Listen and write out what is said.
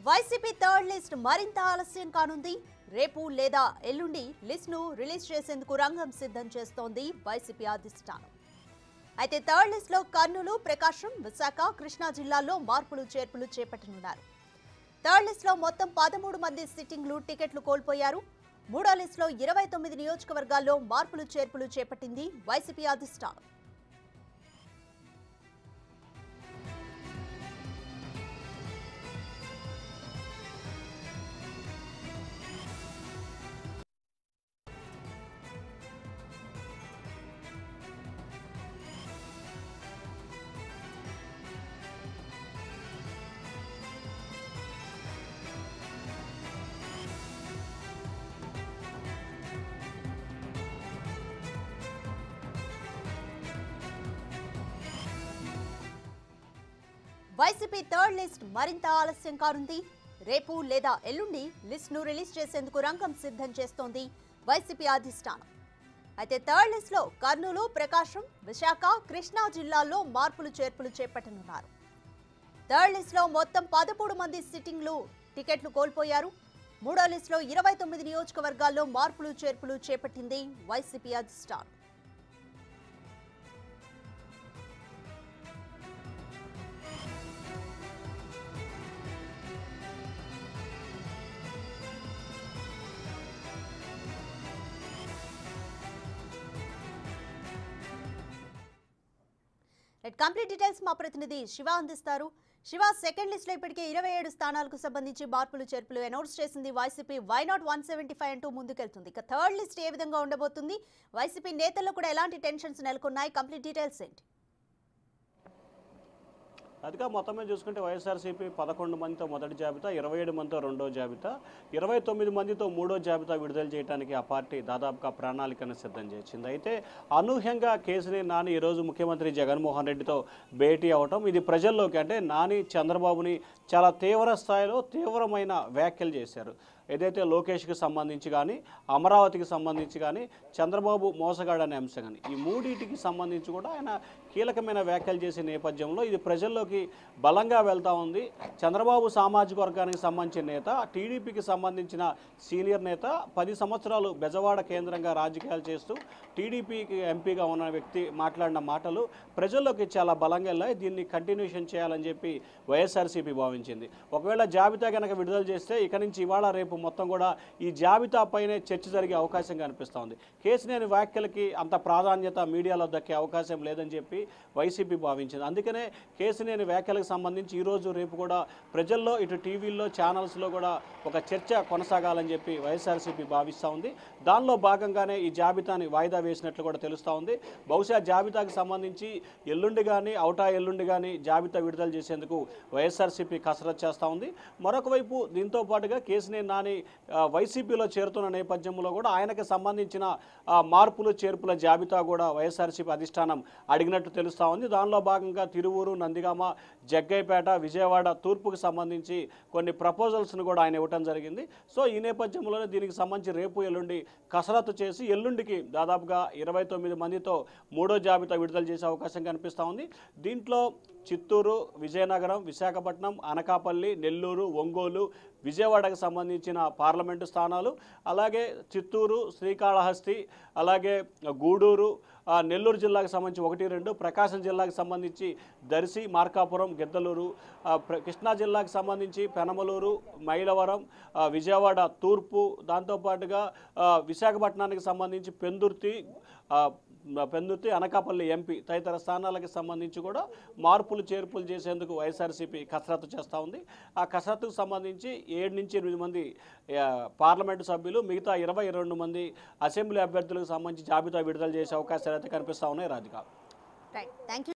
YCP third list మరింత ఆలస్యం కానుంది రేపు లేదా ఎల్లుండి లిస్ట్ ను రిలీజ్ చేసేందుకు రంగం సిద్ధం చేస్తోంది వైసీపీ అధిష్టానం అయితే థర్డ్ లిస్ట్ లో కర్నూలు ప్రకాశం విశాఖ కృష్ణా జిల్లాల్లో మార్పులు చేర్పులు చేపట్టనున్నారు థర్డ్ లిస్ట్ లో మొత్తం పదమూడు మంది సిట్టింగ్లు టికెట్లు కోల్పోయారు మూడో లిస్ట్ లో ఇరవై తొమ్మిది నియోజకవర్గాల్లో మార్పులు చేర్పులు చేపట్టింది వైసీపీ అధిష్టానం వైసీపీ థర్డ్ లిస్ట్ మరింత ఆలస్యం కానుంది రేపు లేదా ఎల్లుండి లిస్ట్ ను రిలీజ్ చేసేందుకు రంగం సిద్ధం చేస్తోంది వైసీపీ అధిష్టానం అయితే థర్డ్ లిస్ట్ లో కర్నూలు ప్రకాశం విశాఖ కృష్ణా జిల్లాల్లో మార్పులు చేర్పులు చేపట్టనున్నారు థర్డ్ లిస్ట్ లో మొత్తం పదమూడు మంది సిట్టింగ్లు టికెట్లు కోల్పోయారు మూడో లిస్ట్ లో ఇరవై తొమ్మిది నియోజకవర్గాల్లో మార్పులు చేర్పులు చేపట్టింది వైసీపీ అధిష్టానం రైట్ కంప్లీట్ డీటెయిల్స్ మా ప్రతినిధి శివ అందిస్తారు శివ సెకండ్ లిస్ట్ లో ఇప్పటికే ఇరవై ఏడు స్థానాలకు సంబంధించి మార్పులు చేర్పులు అనౌన్స్ చేసింది YCP why not one seventy five అంటూ ముందుకెళ్తుంది ఇక థర్డ్ లిస్ట్ ఏ విధంగా ఉండబోతుంది వైసీపీ నేతల్లో కూడా ఎలాంటి టెన్షన్స్ నెలకొన్నాయి కంప్లీట్ డీటెయిల్స్ ఏంటి అదిగా మొత్తం మీద చూసుకుంటే వైఎస్ఆర్సీపీ పదకొండు మందితో మొదటి జాబితా ఇరవై ఏడు మందితో రెండో జాబితా ఇరవై తొమ్మిది మందితో మూడో జాబితా విడుదల చేయడానికి ఆ పార్టీ దాదాపుగా ప్రణాళికను సిద్ధం చేసింది అయితే అనూహ్యంగా కేసుని నాని ఈరోజు ముఖ్యమంత్రి జగన్మోహన్ రెడ్డితో భేటీ అవటం ఇది ప్రజల్లోకి అంటే నాని చంద్రబాబుని చాలా తీవ్ర స్థాయిలో తీవ్రమైన వ్యాఖ్యలు చేశారు ఏదైతే లోకేష్కి సంబంధించి కానీ అమరావతికి సంబంధించి కానీ చంద్రబాబు మోసగాడనే అంశం కానీ ఈ మూడింటికి సంబంధించి కూడా ఆయన కీలకమైన వ్యాఖ్యలు చేసే నేపథ్యంలో ఇది ప్రజల్లోకి బలంగా వెళ్తా ఉంది చంద్రబాబు సామాజిక వర్గానికి సంబంధించిన నేత టీడీపీకి సంబంధించిన సీనియర్ నేత పది సంవత్సరాలు బెజవాడ కేంద్రంగా రాజకీయాలు చేస్తూ టీడీపీకి ఎంపీగా ఉన్న వ్యక్తి మాట్లాడిన మాటలు ప్రజల్లోకి చాలా బలంగా వెళ్ళాయి దీన్ని కంటిన్యూషన్ చేయాలని చెప్పి వైఎస్ఆర్సీపీ భావించింది ఒకవేళ జాబితా కనుక విడుదల చేస్తే ఇక నుంచి ఇవాళ రేపు మొత్తం కూడా ఈ జాబితా పైనే చర్చ జరిగే అవకాశం కనిపిస్తూ ఉంది కేసినేని వ్యాఖ్యలకి అంత ప్రాధాన్యత మీడియాలో దక్కే అవకాశం లేదని చెప్పి వైసీపీ భావించింది అందుకనే కేసినేని వ్యాఖ్యలకు సంబంధించి ఈరోజు రేపు కూడా ప్రజల్లో ఇటు టీవీల్లో ఛానల్స్లో కూడా ఒక చర్చ కొనసాగాలని చెప్పి వైఎస్ఆర్సీపీ భావిస్తూ ఉంది దానిలో భాగంగానే ఈ జాబితాని వాయిదా వేసినట్లు కూడా తెలుస్తూ ఉంది బహుశా జాబితాకు సంబంధించి ఎల్లుండి కానీ అవుటా ఎల్లుండి కానీ జాబితా విడుదల చేసేందుకు వైఎస్ఆర్సీపీ కసరత్తు చేస్తూ ఉంది మరొక వైపు దీంతో పాటుగా కేసినేని నాని ఆ, వైసీపీలో చేరుతున్న నేపథ్యంలో కూడా ఆయనకు సంబంధించిన ఆ, మార్పులు చేర్పుల జాబితా కూడా వైఎస్ఆర్సీపీ అధిష్టానం అడిగినట్టు తెలుస్తూ ఉంది దానిలో భాగంగా తిరువూరు నందిగామ జగ్గైపేట విజయవాడ తూర్పుకు సంబంధించి కొన్ని ప్రపోజల్స్ను కూడా ఆయన ఇవ్వటం జరిగింది సో ఈ నేపథ్యంలోనే దీనికి సంబంధించి రేపు ఎల్లుండి కసరత్తు చేసి ఎల్లుండికి దాదాపుగా ఇరవై తొమ్మిది మందితో మూడో జాబితా విడుదల చేసే అవకాశం కనిపిస్తూ ఉంది దీంట్లో చిత్తూరు విజయనగరం విశాఖపట్నం అనకాపల్లి నెల్లూరు ఒంగోలు విజయవాడకు సంబంధించిన పార్లమెంటు స్థానాలు అలాగే చిత్తూరు శ్రీకాళహస్తి అలాగే గూడూరు ఆ, నెల్లూరు జిల్లాకు సంబంధించి ఒకటి రెండు ప్రకాశం జిల్లాకు సంబంధించి దర్శి మార్కాపురం గిద్దలూరు ఆ, ప్ర- కృష్ణా జిల్లాకు సంబంధించి పెనమలూరు మైలవరం ఆ, విజయవాడ తూర్పు దాంతోపాటుగా ఆ, విశాఖపట్నానికి సంబంధించి పెందుర్తి ఆ, పెందుర్తి అనకాపల్లి ఎంపీ తదితర స్థానాలకు సంబంధించి కూడా మార్పులు చేర్పులు చేసేందుకు వైఎస్ఆర్సీపీ కసరత్తు చేస్తూ ఉంది ఆ కసరత్తుకు సంబంధించి ఏడు నుంచి ఎనిమిది మంది ఆ, పార్లమెంటు సభ్యులు మిగతా ఇరవై రెండు మంది అసెంబ్లీ అభ్యర్థులకు సంబంధించి జాబితా విడుదల చేసే అవకాశాలు అయితే కనిపిస్తూ ఉన్నాయి రాధిక రైట్ థ్యాంక్